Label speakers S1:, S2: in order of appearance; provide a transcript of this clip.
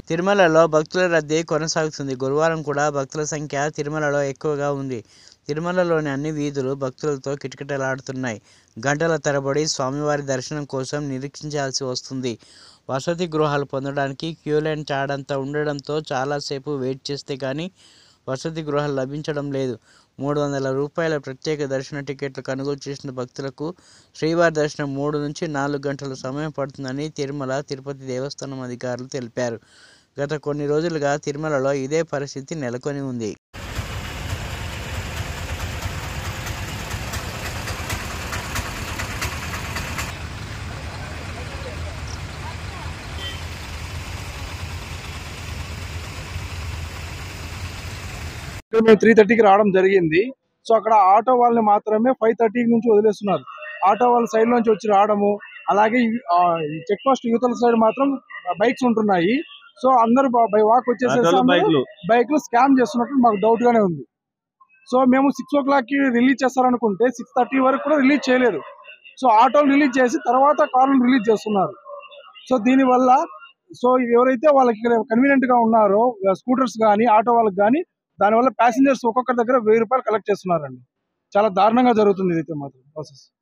S1: తిరుమలలో భక్తుల రద్దీ కొనసాగుతుంది గురువారం కూడా భక్తుల సంఖ్య తిరుమలలో ఎక్కువగా ఉంది తిరుమలలోని అన్ని వీధులు భక్తులతో కిటకిటలాడుతున్నాయి గంటల తరబడి స్వామివారి దర్శనం కోసం నిరీక్షించాల్సి వస్తుంది వసతి గృహాలు పొందడానికి క్యూ లైన్ చాడంతా ఉండడంతో చాలాసేపు వెయిట్ చేస్తే కానీ వసతి గృహాలు లభించడం లేదు మూడు వందల రూపాయల ప్రత్యేక దర్శన టికెట్లు కొనుగోలు చేసిన భక్తులకు శ్రీవారి దర్శనం మూడు నుంచి నాలుగు గంటల సమయం పడుతుందని తిరుమల తిరుపతి దేవస్థానం అధికారులు తెలిపారు గత కొన్ని రోజులుగా తిరుమలలో ఇదే పరిస్థితి నెలకొని ఉంది
S2: ఇక్కడ మేము త్రీ థర్టీకి రావడం జరిగింది సో అక్కడ ఆటో వాళ్ళని మాత్రమే ఫైవ్ థర్టీ నుంచి వదిలేస్తున్నారు ఆటో వాళ్ళ సైడ్ నుంచి వచ్చి రావడము అలాగే చెక్ పోస్ట్ యువతల సైడ్ మాత్రం బైక్స్ ఉంటున్నాయి సో అందరూ బై వాక్ వచ్చేసేసి
S3: బైక్లు
S2: బైక్ లో స్కామ్ చేస్తున్నట్టు మాకు డౌట్ గానే ఉంది సో మేము సిక్స్ ఓ క్లాక్ కి రిలీజ్ చేస్తారనుకుంటే సిక్స్ థర్టీ వరకు కూడా రిలీజ్ చేయలేదు సో ఆటోలు రిలీజ్ చేసి తర్వాత కార్లు రిలీజ్ చేస్తున్నారు సో దీనివల్ల సో ఎవరైతే వాళ్ళకి ఇక్కడ కన్వీనియంట్ గా ఉన్నారో స్కూటర్స్ కానీ ఆటో వాళ్ళకి కానీ దానివల్ల ప్యాసింజర్స్ ఒక్కొక్కరి దగ్గర వెయ్యి రూపాయలు కలెక్ట్ చేస్తున్నారండి చాలా దారుణంగా జరుగుతుంది ఇదైతే మాత్రం ప్రాసెస్